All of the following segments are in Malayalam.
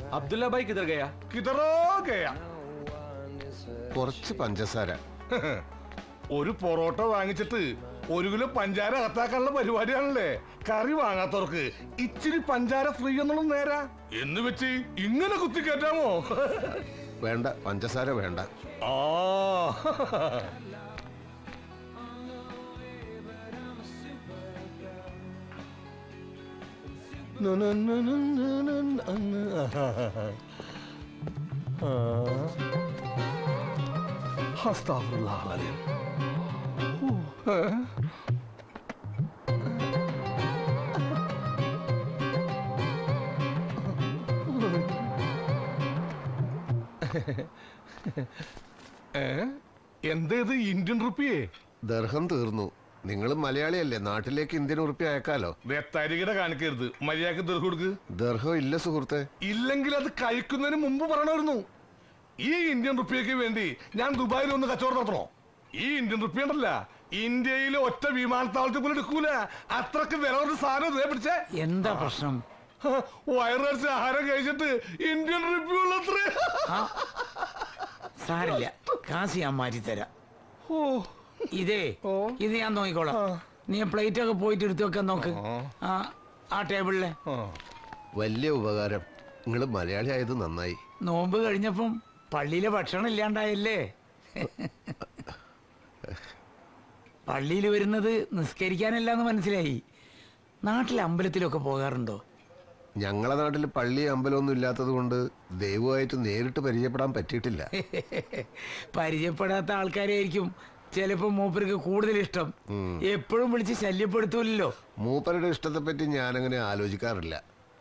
अब्दुल्ला भाई किधर गया കിതറോ ഗയാ കുറച്ച് പഞ്ചസാര ഒരു പൊറോട്ട വാങ്ങിച്ചിട്ട് ഒരു കിലോ പഞ്ചാര അകത്താക്കാനുള്ള പരിപാടിയാണല്ലേ കറി വാങ്ങാത്തവർക്ക് ഇച്ചിരി പഞ്ചാര ഫ്രീ എന്നുള്ളത് നേരാ എന്ന് വെച്ച് ഇങ്ങനെ കുത്തിക്കയറ്റാമോ വേണ്ട പഞ്ചസാര വേണ്ട ആ അസ്താഫുറുല്ലാഹ് എന്തേത് ഇന്ത്യൻ റുപ്പിയേ ദർഹം തീർന്നു നിങ്ങൾ മലയാളിയല്ലേ നാട്ടിലേക്ക് ഇന്ത്യൻ ഉറുപ്പി അയക്കാലോ വെത്തരികിട കാണിക്കരുത് മര്യാദക്ക് ദീർഘ കൊടുക്ക് ദർഹം ഇല്ല സുഹൃത്തെ ഇല്ലെങ്കിൽ അത് കഴിക്കുന്നതിന് മുമ്പ് പറയണമായിരുന്നു ഈ ഇന്ത്യൻ റുപ്പിയക്ക് വേണ്ടി ഞാൻ ദുബായിൽ ഒന്ന് കച്ചവടം നടത്തണോ ഈ ഇന്ത്യൻ റുപ്പിയ ഉണ്ടല്ല ഇന്ത്യയിലെ ഒറ്റ വിമാനത്താവളത്തിൽ പോലും എടുക്കൂല അത്രക്ക് വില ഒരു സാധനം ഇതേ പിടിച്ചേ എന്താ പ്രശ്നം വയറടിച്ച് ആഹാരം കഴിച്ചിട്ട് ഇന്ത്യൻ റുപ്പിയ ഉള്ളത്രേ സാരില്ല കാശ് ഞാൻ മാറ്റി തരാം ഓ ഇതേ ഓ. ഇത് ഞാൻ നോക്കിക്കോളാം നീ പ്ലേറ്റ് ഒക്കെ പോയിട്ട് എടുത്തു വെക്കാൻ നോക്ക് ആ ആ ടേബിളിലെ ആ. വലിയ ഉപകാരം നിങ്ങൾ മലയാളി ആയത് നന്നായി നോമ്പ് കഴിഞ്ഞപ്പം പള്ളിയിലെ ഭക്ഷണം ഇല്ലാണ്ടായല്ലേ പള്ളിയിൽ വരുന്നത് നിസ്കരിക്കാനല്ല എന്ന് മനസ്സിലായി നാട്ടിലെ അമ്പലത്തിലൊക്കെ പോകാറുണ്ടോ ഞങ്ങളെ നാട്ടിൽ പള്ളി അമ്പലമൊന്നും ഇല്ലാത്തത് കൊണ്ട് ദൈവമായിട്ട് നേരിട്ട് പരിചയപ്പെടാൻ പറ്റിയിട്ടില്ല പരിചയപ്പെടാത്ത ആൾക്കാരായിരിക്കും ചിലപ്പോ മൂപ്പർക്ക് കൂടുതൽ ഇഷ്ടം എപ്പോഴും വിളിച്ച് ശല്യപ്പെടുത്തൂലല്ലോ മൂപ്പരുടെ ഇഷ്ടത്തെപ്പറ്റി ഞാനങ്ങനെ ആലോചിക്കാറില്ല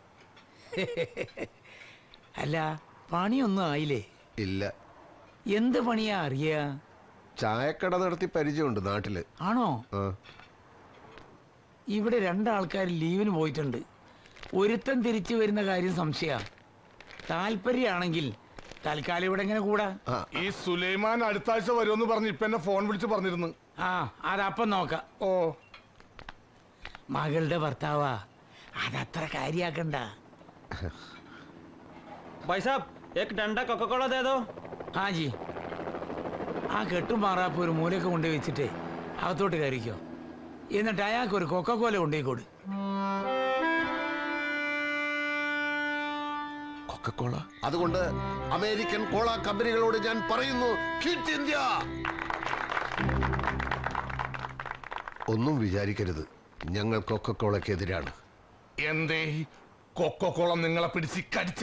അല്ല പണിയൊന്നും ആയില്ലേ ഇല്ല എന്ത് പണിയാ അറിയാ ചായക്കട നടത്തി പരിചയമുണ്ട് നാട്ടില് ആണോ ആ ഇവിടെ രണ്ടാൾക്കാർ ലീവിന് പോയിട്ടുണ്ട് ഒരുത്തൻ തിരിച്ചു വരുന്ന കാര്യം സംശയ താല്പര്യമാണെങ്കിൽ തൽക്കാലം ഇവിടെ എങ്ങനെ കൂടാ ആ ഈ സുലൈമാൻ അടുത്ത ആഴ്ച വരുമെന്ന് പറഞ്ഞ് ഇപ്പൊ എന്നെ ഫോൺ വിളിച്ച് പറഞ്ഞിരുന്നു ആ അതപ്പം നോക്കാം ഓ മകളുടെ ഭർത്താവാ അതത്ര കാര്യാക്കണ്ട भाई साहब एक डंडा कोका कोला दे दो ആ ജി ആ കെട്ടും മാറാപ്പ് ഒരു മൂലയൊക്കെ കൊണ്ടുപോയി വെച്ചിട്ട് അകത്തോട്ട് കയറിക്കോ എന്നിട്ട് അയാൾക്ക് ഒരു കൊക്കക്കോല കൊണ്ടുപോയി കൊടു കൊക്കക്കോള അതുകൊണ്ട് അമേരിക്കൻ കോള കമ്പനികളോട് ഞാൻ പറയുന്നു ക്വിറ്റ് ഇന്ത്യ ഒന്നും വിചാരിക്കരുത് ഞങ്ങൾ കൊക്കക്കോളക്കെതിരാണ് എന്തേ കൊക്കോക്കോളം നിങ്ങളെ പിടിച്ച് കടിച്ച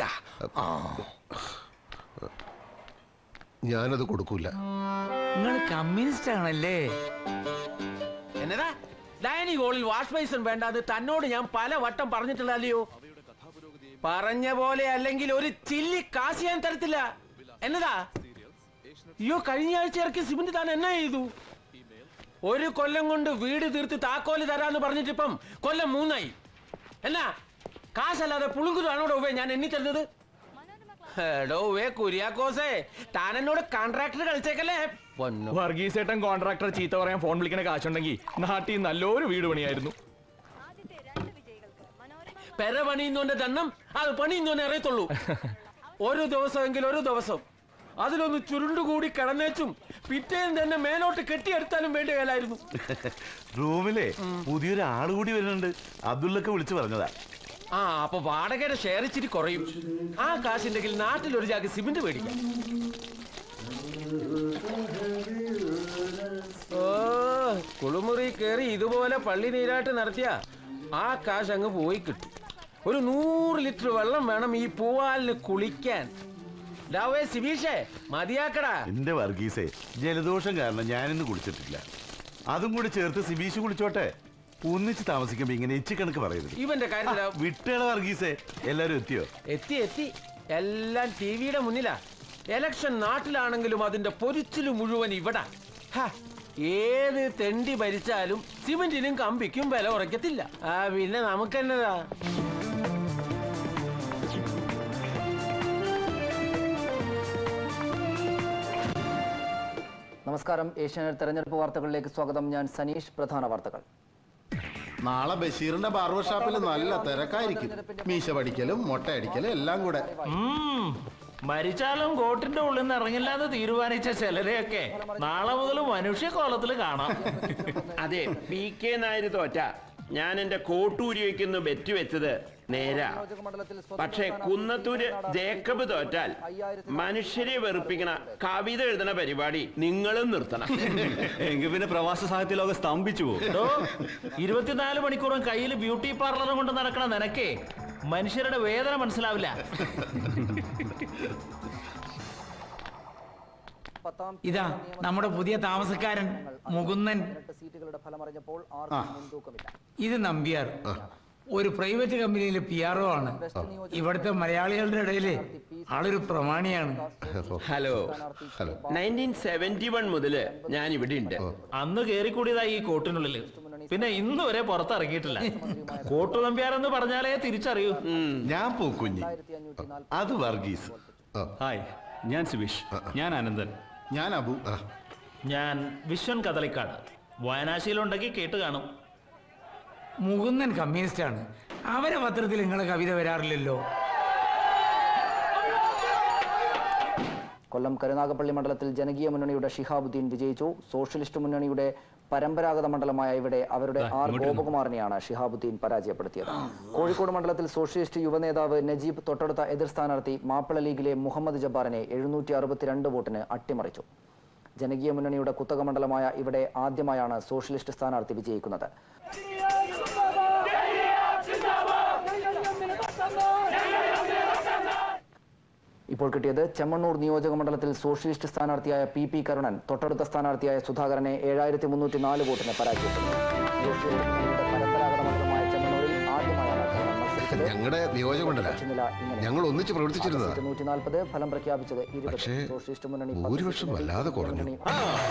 ഞാനത് കൊടുക്കൂല നിങ്ങൾ കമ്മ്യൂണിസ്റ്റ് ആണല്ലേ എന്നതാ ഡൈനിങ് ഹോളിൽ വാഷ് ബേസിൻ വേണ്ടാന്ന് തന്നോട് ഞാൻ പല വട്ടം പറഞ്ഞിട്ടുള്ളല്ലോ പറഞ്ഞ പോലെ അല്ലെങ്കിൽ ഒരു ചില്ലി കാശ് ഞാൻ തരത്തില്ല എന്നതാ അയ്യോ കഴിഞ്ഞ ആഴ്ച ഇറക്കിയ സിമന്റ് താൻ എന്നാ ചെയ്തു ഒരു കൊല്ലം കൊണ്ട് വീട് തീർത്ത് താക്കോല് തരാന്ന് പറഞ്ഞിട്ടിപ്പം കൊല്ലം മൂന്നായി എന്നാ കാശല്ലാതെ പുളുങ്കുതാണോടോ വേ ഞാൻ എണ്ണി തരുന്നത് എടോ വേ കുര്യാക്കോസേ താൻ എന്നോട് കോൺട്രാക്ടർ കളിച്ചേക്കല്ലേ പൊന്നു വർഗീസേട്ടൻ കോൺട്രാക്ടർ ചീത്ത പറയാൻ ഫോൺ വിളിക്കണ കാശുണ്ടെങ്കിൽ നാട്ടിൽ നല്ലൊരു വീട് പണിയായിരുന്നു ആദ്യത്തെ രണ്ട് വിജയികൾക്ക് മനോരമ പെര പണിയുന്നോന്റെ ദണ്ണം അത് പണിയുന്നോനെ അറിയത്തുള്ളൂ ഒരു ദിവസമെങ്കിൽ ഒരു ദിവസം അതിലൊന്ന് ചുരുണ്ടുകൂടി കിടന്നേച്ചും പിറ്റേന്ന് തന്നെ മേലോട്ട് കെട്ടിയെടുത്താലും വേണ്ടിയല്ലായിരുന്നു റൂമിലെ പുതിയൊരു ആള് കൂടി വരുന്നുണ്ട് അബ്ദുള്ളൊക്കെ വിളിച്ചു പറഞ്ഞതാ ആ അപ്പൊ വാടകയുടെ ഷെയർ ഇച്ചിരി കുറയും ആ കാശുണ്ടെങ്കിൽ നാട്ടിൽ ഒരു ജാഗ് സിമന്റ് മേടിക്കാം ഓ കുളിമുറി കയറി ഇതുപോലെ പള്ളി നീരാട്ട് നടത്തിയ ആ കാശ് അങ്ങ് പോയി കിട്ടും ഒരു നൂറ് ലിറ്റർ വെള്ളം വേണം ഈ പൂവാലിന് കുളിക്കാൻ ഡാവേ സിബീഷേ മതിയാക്കടാ എന്റെ വർഗീസേ ജലദോഷം കാരണം ഞാനിന്ന് കുളിച്ചിട്ടില്ല അതും കൂടി ചേർത്ത് സിബീഷ് കുളിച്ചോട്ടെ ഒന്നിച്ച് താമസിക്കുമ്പോ ഇങ്ങനെ എച്ചി കണക്ക് പറയരുത് ഇവന്റെ കാര്യത്തിലാ വിട്ടേള വർഗീസേ എല്ലാരും എത്തിയോ എത്തി എത്തി എല്ലാം ടി വിയുടെ മുന്നിലാ എലക്ഷൻ നാട്ടിലാണെങ്കിലും അതിന്റെ പൊരിച്ചില് മുഴുവൻ ഇവിടെ ഏത് തെണ്ടി ഭരിച്ചാലും സിമന്റിനും കമ്പിക്കും വില ഉറക്കത്തില്ല ആ പിന്നെ നമുക്കെന്നതാ നമസ്കാരം ഏഷ്യാനെറ്റ് തെരഞ്ഞെടുപ്പ് വാർത്തകളിലേക്ക് സ്വാഗതം ഞാൻ സനീഷ് പ്രധാന വാർത്തകൾ നാളെ ബഷീറിന്റെ ബാർബർ ഷാപ്പിൽ നല്ല തിരക്കായിരിക്കും മീശ പഠിക്കലും മൊട്ടയടിക്കലും എല്ലാം കൂടെ ഉം. മരിച്ചാലും കോട്ടിന്റെ ഉള്ളിൽ നിന്ന് ഇറങ്ങില്ലാതെ തീരുമാനിച്ച ചിലരെയൊക്കെ നാളെ മുതൽ മനുഷ്യക്കോലത്തിൽ കാണാം അതെ പി കെ നായർ തോറ്റ ഞാൻ എന്റെ കോട്ടൂരി വയ്ക്കുന്ന ബെറ്റ് വെച്ചത് നേരാ പക്ഷേ കുന്നത്തൂര് ജേക്കബ് തോറ്റാൽ മനുഷ്യരെ വെറുപ്പിക്കണ കവിത എഴുതണ പരിപാടി നിങ്ങളും നിർത്തണം എങ്കിൽ പിന്നെ പ്രവാസ സാഹിത്യ ലോകം സ്തംഭിച്ചു പോകും എടോ, ഇരുപത്തിനാല് മണിക്കൂറും കയ്യിൽ ബ്യൂട്ടി പാർലറും കൊണ്ട് നടക്കണ നിനക്കേ മനുഷ്യരുടെ വേദന മനസ്സിലാവില്ല ഇതാ നമ്മുടെ പുതിയ താമസക്കാരൻ മുകുന്ദൻ സീറ്റുകളുടെ ഫലമറിഞ്ഞപ്പോൾ ആ. ആർക്കും മുൻതൂക്കമില്ല ഇത് നമ്പ്യാർ ഒരു പ്രൈവറ്റ് കമ്പനിയിലെ പി ആർ ഒ ആണ് ഇവിടുത്തെ മലയാളികളുടെ ഇടയിൽ ആളൊരു പ്രമാണിയാണ് hello hello nineteen seventy one മുതല് ഞാൻ ഇവിടെ ഉണ്ട് അന്ന് കേറിക്കൂടിയതാ ഈ കോട്ടിനുള്ളിൽ പിന്നെ ഇന്ന് വരെ പുറത്തിറങ്ങിയിട്ടില്ല കോട്ടു നമ്പ്യാരെന്ന് പറഞ്ഞാലേ തിരിച്ചറിയൂ ഞാൻ പൂക്കുഞ്ഞി അത് വർഗീസ് ഹായ് ഞാൻ സുബീഷ് ഞാൻ അനന്തൻ ഞാൻ അബു ഞാൻ വിശ്വൻ കദളിക്കാട് വായനാശീലമുണ്ടെങ്കിൽ കേട്ട് കാണും മുകുന്ദൻ കമ്മ്യൂണിസ്റ്റ് ആണ് അവരെ പത്രത്തിൽ നിങ്ങളെ കവിത വരാറില്ലല്ലോ കൊല്ലം കരുനാഗപ്പള്ളി മണ്ഡലത്തിൽ ജനകീയ മുന്നണിയുടെ ഷിഹാബുദ്ദീൻ വിജയിച്ചു സോഷ്യലിസ്റ്റ് മുന്നണിയുടെ പരമ്പരാഗത മണ്ഡലമായ ഇവിടെ അവരുടെ ആർ ഗോപകുമാറിനെയാണ് ഷിഹാബുദ്ദീൻ പരാജയപ്പെടുത്തിയത് കോഴിക്കോട് മണ്ഡലത്തിൽ സോഷ്യലിസ്റ്റ് യുവനേതാവ് നജീബ് തൊട്ടടുത്ത എതിർ സ്ഥാനാർത്ഥി മാപ്പിള ലീഗിലെ മുഹമ്മദ് ജബ്ബാറിനെ എഴുന്നൂറ്റി അറുപത്തിരണ്ട് വോട്ടിന് അട്ടിമറിച്ചു ജനകീയ മുന്നണിയുടെ കുത്തക മണ്ഡലമായ ഇവിടെ ആദ്യമായാണ് സോഷ്യലിസ്റ്റ് സ്ഥാനാർത്ഥി വിജയിക്കുന്നത് ഇപ്പോൾ കിട്ടിയത് ചെമ്മണ്ണൂർ നിയോജക മണ്ഡലത്തിൽ സോഷ്യലിസ്റ്റ് സ്ഥാനാർത്ഥിയായ പി പി കരുണൻ തൊട്ടടുത്ത സ്ഥാനാർത്ഥിയായ സുധാകരനെ ഏഴായിരത്തി മുന്നൂറ്റി നാല് വോട്ടിന് പരാജയപ്പെടുത്തി സോഷ്യലിസ്റ്റ് മുന്നണിയുടെ പരമ്പരാഗത മണ്ഡലമായ ചെമ്മണ്ണൂരിൽ ആദ്യമായാണ് കരുണൻ മത്സരിച്ചത് ഞങ്ങളുടെ നിയോജകമണ്ഡല നില ഇങ്ങനെ ഞങ്ങൾ ഒന്നിച്ച് പ്രവർത്തിച്ചിരുന്നതാ നൂറ്റി നാൽപ്പത് ഫലം പ്രഖ്യാപിച്ചത് ഇരുപത് പക്ഷേ സോഷ്യലിസ്റ്റ് മുന്നണി ഭൂരിപക്ഷം വല്ലാതെ കുറഞ്ഞു മുന്നണി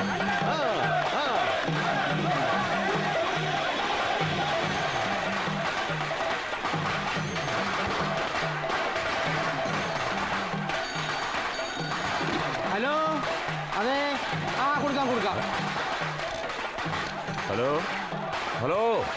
ഹലോ അതെ ആ കൊടുക്കാം കൊടുക്കാം ഹലോ ഹലോ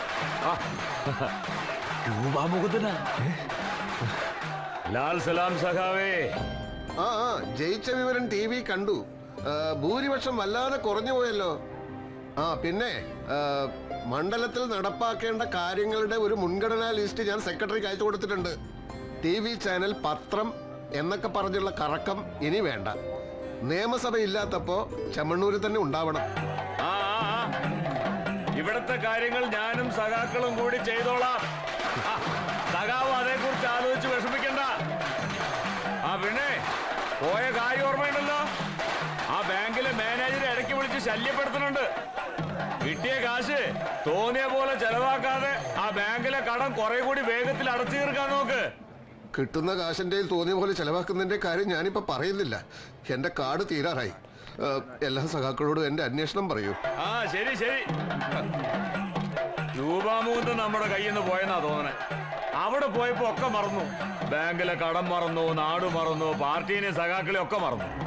ലാൽ സലാം സഖാവേ ആ ആ ജയിച്ച വിവരം ടി വി കണ്ടു ആ, ഭൂരിപക്ഷം വല്ലാതെ കുറഞ്ഞു പോയല്ലോ ആ പിന്നെ ആ, മണ്ഡലത്തിൽ നടപ്പാക്കേണ്ട കാര്യങ്ങളുടെ ഒരു മുൻഗണനാ ലിസ്റ്റ് ഞാൻ സെക്രട്ടറിക്ക് അയച്ചു കൊടുത്തിട്ടുണ്ട് ടി വി ചാനൽ പത്രം എന്നൊക്കെ പറഞ്ഞുള്ള കറക്കം ഇനി വേണ്ട നിയമസഭ ഇല്ലാത്തപ്പോ ചെമ്മണ്ണൂരിൽ തന്നെ ഉണ്ടാവണം ആ ആ, ആ. ഇവിടത്തെ കാര്യങ്ങൾ ഞാനും സഖാക്കളും കൂടി ചെയ്തോളാം ആ, സഖാവ് അതേക്കുറിച്ച് ആലോചിച്ച് വിഷമിക്കണ്ട ആ പിന്നെ പോയ കാര്യം ഓർമ്മയുണ്ടല്ലോ ആ ബാങ്കിലെ മാനേജറെ ഇടയ്ക്ക് വിളിച്ച് ശല്യപ്പെടുത്തുന്നുണ്ട് കിട്ടിയ കാശ് തോന്നിയ പോലെ ചെലവാക്കാതെ ആ ബാങ്കിലെ കടം കുറെ കൂടി വേഗത്തിൽ അടച്ചു തീർക്കാൻ നോക്ക് കിട്ടുന്ന കാശിന്റെ തോന്നിയ പോലെ ചെലവാക്കുന്നതിന്റെ കാര്യം ഞാനിപ്പോ പറയുന്നില്ല എന്റെ കാർഡ് തീരാറായി ആ, എല്ലാ സഖാക്കളോടും എന്റെ അന്വേഷണം പറയൂ ആ ശരി ശരി രൂപാമൂന്ന് നമ്മുടെ കയ്യിൽ നിന്ന് പോയെന്നാ തോന്നണേ അവിടെ പോയപ്പോ ഒക്കെ മറന്നു ബാങ്കിലെ കടം മറന്നു നാട് മറന്നു പാർട്ടീനെ സഖാക്കളെ ഒക്കെ മറന്നു